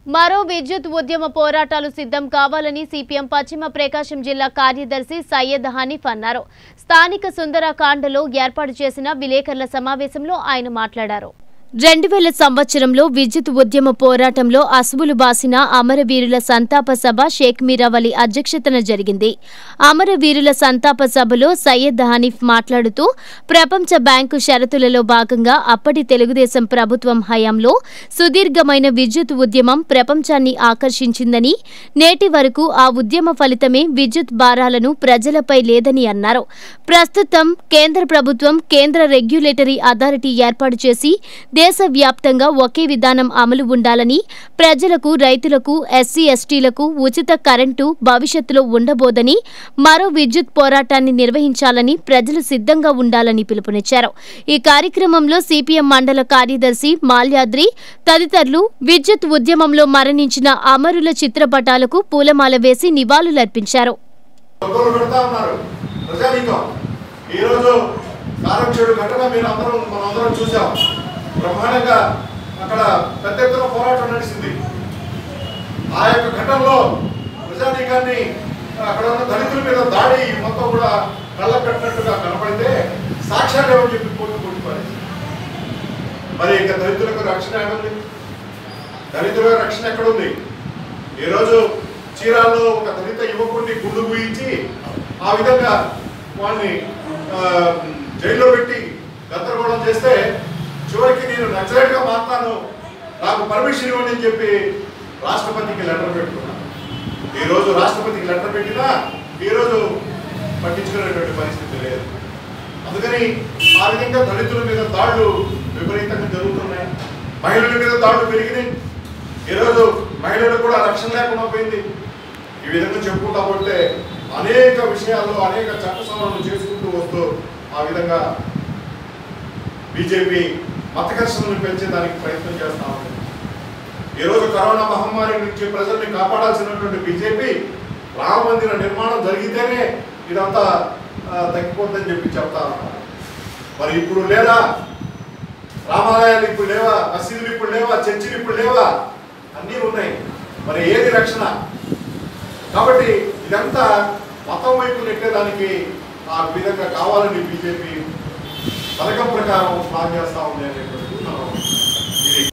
మరో విద్యుత్ ఉద్యమ పోరాటాలు సిద్ధం కావాలని సిపిఎం పశ్చిమ ప్రకాశం జిల్లా కార్యదర్శి సయ్యద్ హనీఫ్ అన్నారు స్థానిక సుందరకాండలో ఏర్పాటు చేసిన విలేకరుల సమావేశంలో ఆయన మాట్లాడారు రెండు వేల సంవత్సరంలో విద్యుత్ ఉద్యమ పోరాటంలో అసువులు బాసిన అమరవీరుల సంతాప సభ షేక్ మీరావలి అధ్యక్షతన జరిగింది అమరవీరుల సంతాప సభలో సయ్యద్ హనీఫ్ మాట్లాడుతూ ప్రపంచ బ్యాంకు షరతులలో భాగంగా అప్పటి తెలుగుదేశం ప్రభుత్వం హయాంలో సుదీర్ఘమైన విద్యుత్ ఉద్యమం ప్రపంచాన్ని ఆకర్షించిందని నేటి వరకు ఆ ఉద్యమ ఫలితమే విద్యుత్ భారాలను ప్రజలపై లేదని అన్నారు ప్రస్తుతం కేంద్ర ప్రభుత్వం కేంద్ర రెగ్యులేటరీ అథారిటీ ఏర్పాటు చేసి దేశవ్యాప్తంగా ఒకే విధానం అమలు ఉండాలని ప్రజలకు రైతులకు ఎస్సీ ఎస్టీలకు ఉచిత కరెంటు భవిష్యత్తులో ఉండబోదని మరో విద్యుత్ పోరాటాన్ని నిర్వహించాలని ప్రజలు సిద్ధంగా ఉండాలని పిలుపునిచ్చారు ఈ కార్యక్రమంలో సిపిఎం మండల కార్యదర్శి మాల్యాద్రి తదితరులు విద్యుత్ ఉద్యమంలో మరణించిన అమరుల చిత్రపటాలకు పూలమాల వేసి నివాళులర్పించారు ఒక్కరు పెడతా ఉన్నారు ప్రజానీకం ఈరోజు కారంచేడు ఘటన మీరు అందరం మనం అందరం చూసాం బ్రహ్మాండంగా అక్కడ పెద్ద ఎత్తున పోరాటం నడిచింది ఆ యొక్క ఘటనలో ప్రజానీకాన్ని అక్కడ ఉన్న దళితుల మీద దాడి మొత్తం కూడా కళ్ళ కట్టినట్టుగా కనపడితే సాక్ష్యాలు ఏమని చెప్పి కోర్టు కొట్టి పారేసింది. మరి ఇక దళితులకు రక్షణ ఏముంది దళితుల రక్షణ ఎక్కడుంది ఈరోజు చీరాల్లో ఒక దళిత యువకుడిని గుండు గుయించి ఆ విధంగా వాడిని ఆ, జైల్లో పెట్టి గందరగోళం చేస్తే చివరికి నేను నక్సలైట్గా మారుతాను నాకు పర్మిషన్ ఇవ్వండి అని చెప్పి రాష్ట్రపతికి లెటర్ పెట్టుకున్నాను ఈరోజు రాష్ట్రపతికి లెటర్ పెట్టినా ఈరోజు పట్టించుకునేటువంటి పరిస్థితి లేదు అందుకని ఆ విధంగా దళితుల మీద దాడులు విపరీతంగా జరుగుతున్నాయి మహిళల మీద దాడులు పెరిగినాయి ఈరోజు మహిళలకు కూడా రక్షణ లేకుండా పోయింది ఈ విధంగా చెప్పుకుంటా పోతే అనేక విషయాల్లో అనేక చట్ట సవరణలు చేసుకుంటూ వస్తూ ఆ విధంగా బీజేపీ మత ఘర్షణలు పెంచేదానికి ప్రయత్నం చేస్తా ఉంది ఈరోజు కరోనా మహమ్మారి నుంచి ప్రజల్ని కాపాడాల్సినటువంటి బీజేపీ రామ మందిర నిర్మాణం జరిగితేనే ఇదంతా ఆ, తగ్గిపోతుందని చెప్పి చెప్తా ఉన్నారు మరి ఇప్పుడు లేదా రామాలయాలు ఇప్పుడు లేవా మసీదులు ఇప్పుడు లేవా చర్చిలు ఇప్పుడు లేవా అన్నీ ఉన్నాయి మరి ఏది రక్షణ కాబట్టి ఇదంతా మతం వైపు నెట్టేదానికి ఆ విధంగా కావాలని బీజేపీ పథకం ప్రకారం ప్లాన్ చేస్తా ఉంది అని చెప్పి